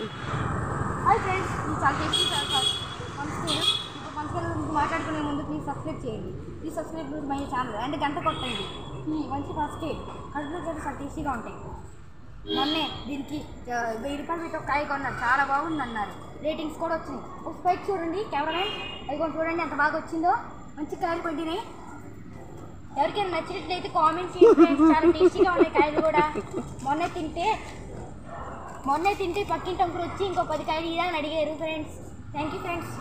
hi friends ఇది చాలా tasty చాలా మన స్కూల్ ఇప్పుడు మన స్కూల్ గురించి మాట్లాడుకునే ముందు ప్లీజ్ సబ్స్క్రైబ్ చేయండి please subscribe to my channel and గంట కొట్టండి ఈ మంచి ఫస్ట్ ఎయిడ్ కడుపులో చేసి చాలా టేస్టీగా ఉంటాయి మొన్నే దీనికి ఆ, వెయ్యి రూపాయలు పెట్టి ఒక కాయ కొన్నారు చాలా బాగుంది అన్నారు రేటింగ్స్ కూడా వచ్చినాయి ఒక స్పైక్ చూడండి కెమెరామెన్ అది కూడా చూడండి ఎంత బాగా వచ్చిందో మంచి కాయలు పండినాయి ఎవరికైనా నచ్చినట్లయితే కామెంట్ చేయండి ఫ్రెండ్స్ చాలా టేస్టీగా ఉన్నాయి కాయలు కూడా మొన్నే తింటే మొన్నే తింటే పక్కింటి ఒకరు వచ్చి ఇంకో పది కాయలు ఇదా అని అడిగారు ఫ్రెండ్స్ థ్యాంక్ యూ ఫ్రెండ్స్